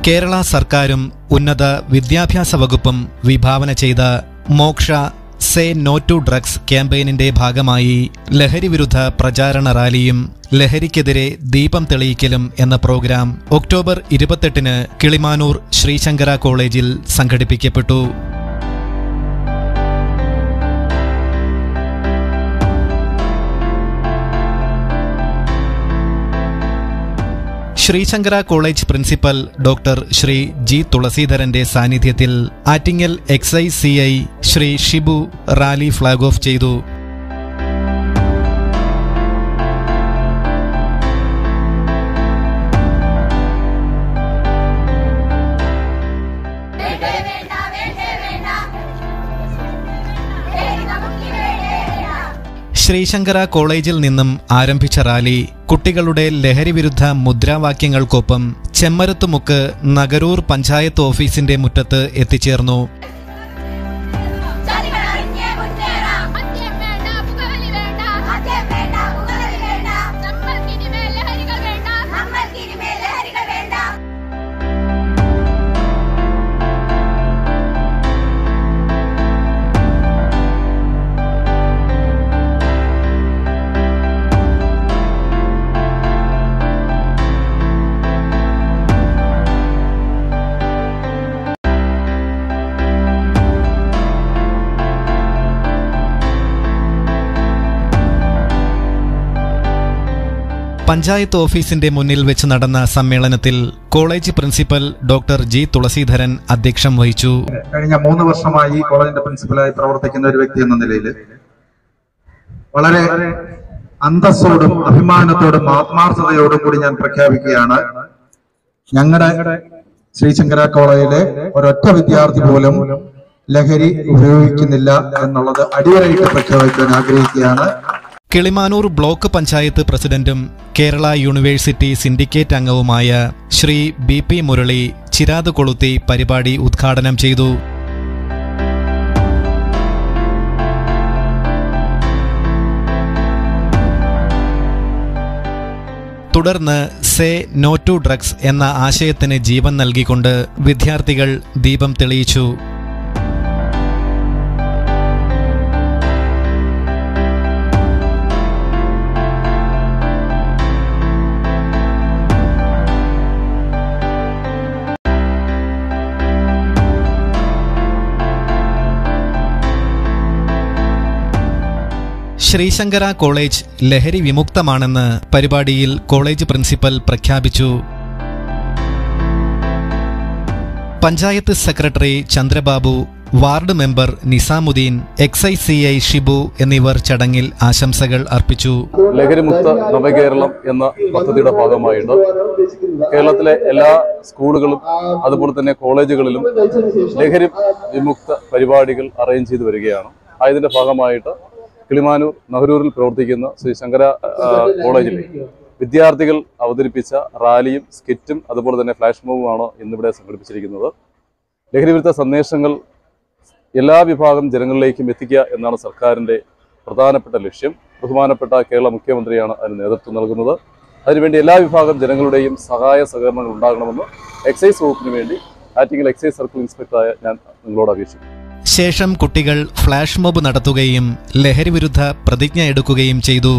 കേരള സർക്കാരും ഉന്നത വിദ്യാഭ്യാസ വകുപ്പും വിഭാവന ചെയ്ത Moksha say no to drugs ക്യാമ്പയിനിന്റെ ഭാഗമായി ലഹരിവിരുദ്ധ പ്രചാരണ റാലിയും ലഹരിക്കെതിരെ ദീപം തെളിയിക്കലും എന്ന പ്രോഗ്രാം ഒക്ടോബർ ഇരുപത്തെട്ടിന് കിളിമാനൂർ ശ്രീശങ്കര കോളേജിൽ സംഘടിപ്പിക്കപ്പെട്ടു Sreesankara college principal doctor Shri G തുളസീധരന്റെ സാന്നിധ്യത്തിൽ Attingal excise C I Shri Shibu rally flag off ചെയ്തു വേണ്ട വേണ്ട വേണ്ട ഏയ് നമുക്കിനി വേണ്ട ശ്രീശങ്കര കോളേജിൽ നിന്നും ആരംഭിച്ച റാലി കുട്ടികളുടെ ലഹരിവിരുദ്ധ മുദ്രാവാക്യങ്ങൾക്കൊപ്പം ചെമ്മരത്തുമുക്ക് നഗരൂർ പഞ്ചായത്ത് ഓഫീസിന്റെ മുറ്റത്ത് എത്തിച്ചേർന്നു ചതികൾ അറിഞ്ഞേ മുന്നേറാം മദ്യം വേണ്ട പുകവലി വേണ്ട മദ്യം വേണ്ട പുകവലി വേണ്ട നമ്മൾക്കിനിമേൽ ലഹരികൾ വേണ്ട നമ്മൾക്കിനിമേൽ ലഹരികൾ വേണ്ട പഞ്ചായത്ത് ഓഫീസിന്റെ മുന്നിൽ വെച്ച് നടന്ന സമ്മേളനത്തിൽ college principal doctor G Thulaseedharan അധ്യക്ഷം വഹിച്ചു കഴിഞ്ഞ മൂന്ന് വർഷമായി ഈ കോളേജിന്റെ പ്രിൻസിപ്പലായി പ്രവർത്തിക്കുന്ന ഒരു വ്യക്തി എന്ന നിലയിൽ വളരെ അന്തസ്സോടും അഭിമാനത്തോടും ആത്മാർത്ഥതയോടും കൂടി ഞാൻ പ്രഖ്യാപിക്കുകയാണ് ഞങ്ങളുടെ ശ്രീശങ്കര കോളേജിലെ ഒരൊറ്റ വിദ്യാർത്ഥി പോലും ലഹരി ഉപയോഗിക്കുന്നില്ല എന്നുള്ളത് അടിവരയിട്ട് പ്രഖ്യാപിക്കാൻ ആഗ്രഹിക്കുകയാണ് കിളിമാനൂർ ബ്ലോക്ക് പഞ്ചായത്ത് പ്രസിഡന്റും കേരള യൂണിവേഴ്സിറ്റി സിൻഡിക്കേറ്റ് അംഗവുമായ ശ്രീ ബി പി മുരളി ചിരാത് കൊളുത്തി പരിപാടി ഉദ്ഘാടനം ചെയ്തു തുടർന്ന് സേ നോ ടു ഡ്രഗ്സ് എന്ന ആശയത്തിന് ജീവൻ നൽകിക്കൊണ്ട് വിദ്യാർത്ഥികൾ ദീപം തെളിയിച്ചു ശ്രീശങ്കര കോളേജ് ലഹരി വിമുക്തമാണെന്ന് പരിപാടിയിൽ കോളേജ് പ്രിൻസിപ്പൽ പ്രഖ്യാപിച്ചു panchayat secretary Chandrababu ward member Nizamuddin excise C I Shibu എന്നിവർ ചടങ്ങിൽ ആശംസകൾ അർപ്പിച്ചു ലഹരിമുക്ത നവകേരളം എന്ന പദ്ധതിയുടെ ഭാഗമായിട്ട് കേരളത്തിലെ എല്ലാ സ്കൂളുകളും അതുപോലെ തന്നെ കോളേജുകളിലും ലഹരി വിമുക്ത പരിപാടികൾ അറേഞ്ച് ചെയ്തു വരികയാണ് ആയതിന്റെ ഭാഗമായിട്ട് കിളിമാനൂർ നെഹ്റൂരിൽ പ്രവർത്തിക്കുന്ന ശ്രീ ശങ്കര ആ, കോളേജിലെ വിദ്യാർത്ഥികൾ അവതരിപ്പിച്ച റാലിയും സ്കിറ്റും അതുപോലെ തന്നെ ഫ്ലാഷ് മൂവുമാണ് ഇന്നിവിടെ സംഘടിപ്പിച്ചിരിക്കുന്നത് ലഹരിവിരുദ്ധ സന്ദേശങ്ങൾ എല്ലാ വിഭാഗം ജനങ്ങളിലേക്കും എത്തിക്കുക എന്നാണ് സർക്കാരിന്റെ പ്രധാനപ്പെട്ട ലക്ഷ്യം ബഹുമാനപ്പെട്ട കേരള മുഖ്യമന്ത്രിയാണ് അതിന് നേതൃത്വം നൽകുന്നത് അതിനുവേണ്ടി എല്ലാ വിഭാഗം ജനങ്ങളുടെയും സഹായ സഹകരണങ്ങൾ ഉണ്ടാകണമെന്ന് എക്സൈസ് വകുപ്പിന് വേണ്ടി ആറ്റിങ്ങൽ എക്സൈസ് സർക്കിൾ ഇൻസ്പെക്ടറായ ഞാൻ നിങ്ങളോട് അപേക്ഷിക്കുന്നു ശേഷം കുട്ടികൾ ഫ്ലാഷ് മോബ് നടത്തുകയും ലഹരിവിരുദ്ധ പ്രതിജ്ഞ എടുക്കുകയും ചെയ്തു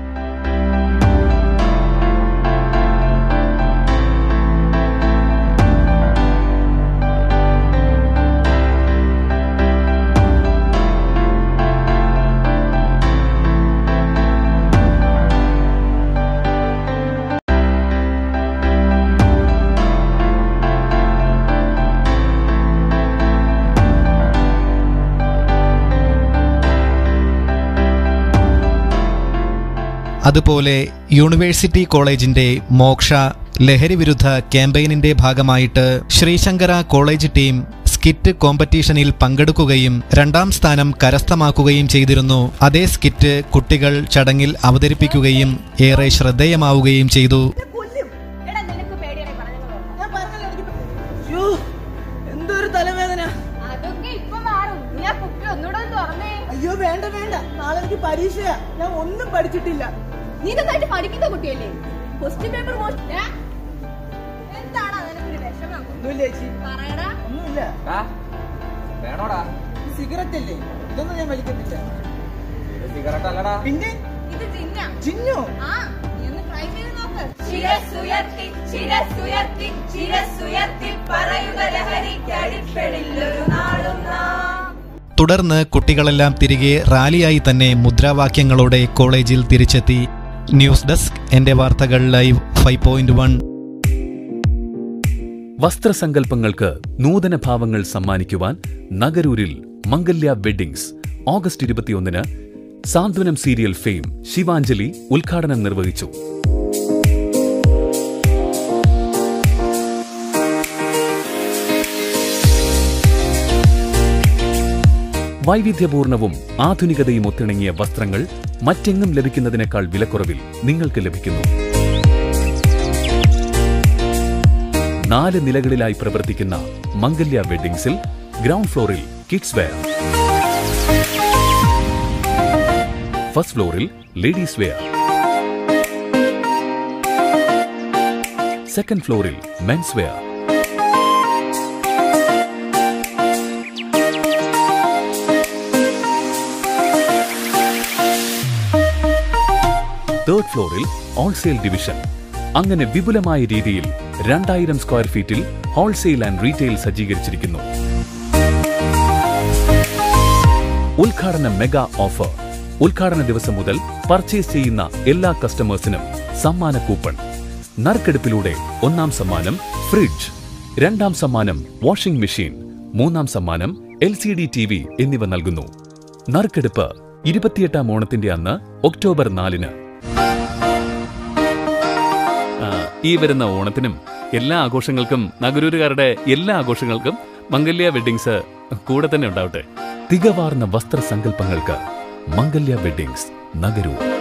അതുപോലെ യൂണിവേഴ്സിറ്റി കോളേജിന്റെ മോക്ഷ ലഹരിവിരുദ്ധ ക്യാമ്പയിനിന്റെ ഭാഗമായിട്ട് ശ്രീശങ്കര കോളേജ് ടീം സ്കിറ്റ് കോമ്പറ്റീഷനിൽ പങ്കെടുക്കുകയും രണ്ടാം സ്ഥാനം കരസ്ഥമാക്കുകയും ചെയ്തിരുന്നു അതേ സ്കിറ്റ് കുട്ടികൾ ചടങ്ങിൽ അവതരിപ്പിക്കുകയും ഏറെ ശ്രദ്ധേയമാവുകയും ചെയ്തു എടാ നിനക്ക് പേടിയാണെങ്കിൽ പറഞ്ഞത് ഞാൻ പറഞ്ഞല്ലോ എനിക്ക് അയ്യോ എന്തൊരു തലവേദന അതൊക്കെ ഇപ്പൊ മാറും നീ ആ കുപ്പി ഒന്നുകൂടെ ഒന്ന് തുറന്നേ അയ്യോ വേണ്ട വേണ്ട നാളെ എനിക്ക് പരീക്ഷയാ ഞാൻ ഒന്നും പഠിച്ചിട്ടില്ല നീ നന്നായിട്ട് പഠിക്കുന്ന കുട്ടിയല്ലേ ക്വസ്റ്റ്യൻ പേപ്പർ എന്താണ് നിനക്കൊരു വിഷമം ഒന്നുമില്ല ചേച്ചി പറയടാ ഒന്നുമില്ല വേണോടാ സിഗരറ്റ് അല്ലേ ഇതൊന്നും ഞാൻ വലിക്കത്തില്ല ഇത് സിഗരറ്റ് അല്ലടാ പിന്നെ ഇത് ചിന്ന ചിന്നോ ആ നീ ഒന്ന് ട്രൈ ചെയ്ത് നോക്ക് ശിരസുയർത്തി ശിരസുയർത്തി ശിരസുയർത്തി പറയുക ലഹരിക്കടിപ്പെടില്ലൊരു നാളും നാം തുടർന്ന് കുട്ടികളെല്ലാം തിരികെ റാലിയായി തന്നെ മുദ്രാവാക്യങ്ങളോടെ കോളേജിൽ തിരിച്ചെത്തി ന്യൂസ് ഡെസ്ക് എന്റെ വാർത്തകൾ ലൈവ് ഫൈവ് പോയിന്റ് വൺ വസ്ത്രസങ്കല്പങ്ങൾക്ക് നൂതന ഭാവങ്ങൾ സമ്മാനിക്കുവാൻ നഗരൂരിൽ മംഗല്യ വെഡ്ഡിങ്സ് ഓഗസ്റ്റ് ഇരുപത്തിയൊന്നിന് സാന്ത്വനം സീരിയൽ ഫെയിം ശിവാഞ്ജലി ഉദ്ഘാടനം നിർവഹിച്ചു വൈവിധ്യപൂർണവും ആധുനികതയും ഒത്തിണങ്ങിയ വസ്ത്രങ്ങൾ മറ്റെങ്ങും ലഭിക്കുന്നതിനേക്കാൾ വിലക്കുറവിൽ നിങ്ങൾക്ക് ലഭിക്കുന്നു നാല് നിലകളിലായി പ്രവർത്തിക്കുന്ന മംഗല്യ വെഡ്ഡിങ്സിൽ ഗ്രൗണ്ട് ഫ്ലോറിൽ കിഡ്സ് വെയർ ഫസ്റ്റ് ഫ്ലോറിൽ ലേഡീസ് വെയർ സെക്കൻഡ് ഫ്ലോറിൽ മെൻസ് വെയർ തേർഡ് ഫ്ലോറിൽ ഹോൾസെയിൽ ഡിവിഷൻ അങ്ങനെ വിപുലമായ രീതിയിൽ രണ്ടായിരം സ്ക്വയർ ഫീറ്റിൽ ഹോൾസെയിൽ ആൻഡ് റീറ്റെയിൽ സജ്ജീകരിച്ചിരിക്കുന്നു ഉദ്ഘാടന മെഗാ ഓഫർ ഉദ്ഘാടന ദിവസം മുതൽ പർച്ചേസ് ചെയ്യുന്ന എല്ലാ കസ്റ്റമേഴ്സിനും സമ്മാന കൂപ്പൺ നറുക്കെടുപ്പിലൂടെ ഒന്നാം സമ്മാനം ഫ്രിഡ്ജ് രണ്ടാം സമ്മാനം വാഷിംഗ് മെഷീൻ മൂന്നാം സമ്മാനം L C D T V എന്നിവ നൽകുന്നു നറുക്കെടുപ്പ് ഇരുപത്തിയെട്ടാം ഓണത്തിന്റെ അന്ന് ഒക്ടോബർ നാലിന് ആ, ഈ വരുന്ന ഓണത്തിനും എല്ലാ ആഘോഷങ്ങൾക്കും നഗരൂരുകാരുടെ എല്ലാ ആഘോഷങ്ങൾക്കും മംഗല്യ വെഡ്ഡിങ്സ് കൂടെ തന്നെ ഉണ്ടാവട്ടെ തികവാർന്ന വസ്ത്രസങ്കല്പങ്ങൾക്ക് മംഗല്യ വെഡ്ഡിങ്സ് നഗരൂർ